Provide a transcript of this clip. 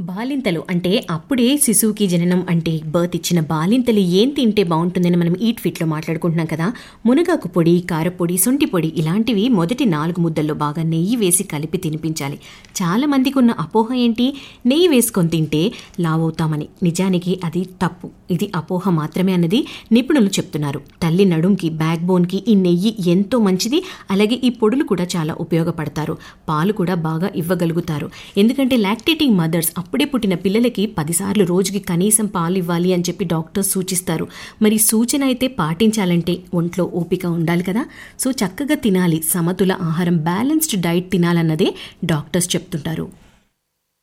బాలింతలు అంటే అప్పుడే శిశువుకి జననం అంటే బర్త్ ఇచ్చిన బాలింతలు ఏం తింటే బాగుంటుందని మనం ఈట్ ఫిట్లో మాట్లాడుకుంటున్నాం కదా మునగాకు పొడి కారపొడి సొంటి పొడి ఇలాంటివి మొదటి నాలుగు ముద్దల్లో బాగా నెయ్యి వేసి కలిపి తినిపించాలి చాలా మందికి ఉన్న అపోహ ఏంటి నెయ్యి వేసుకొని తింటే లావవుతామని నిజానికి అది తప్పు ఇది అపోహ మాత్రమే అన్నది నిపుణులు చెప్తున్నారు తల్లి నడుంకి బ్యాక్ బోన్కి ఈ నెయ్యి ఎంతో మంచిది అలాగే ఈ పొడులు కూడా చాలా ఉపయోగపడతారు పాలు కూడా బాగా ఇవ్వగలుగుతారు ఎందుకంటే లాక్టేటింగ్ మదర్స్ అప్పుడే పుట్టిన పిల్లలకి పదిసార్లు రోజుకి కనీసం పాలు ఇవ్వాలి అని చెప్పి డాక్టర్స్ సూచిస్తారు మరి సూచన అయితే పాటించాలంటే ఒంట్లో ఓపిక ఉండాలి కదా సో చక్కగా తినాలి సమతుల ఆహారం బ్యాలెన్స్డ్ డైట్ తినాలన్నదే డాక్టర్స్ చెప్తుంటారు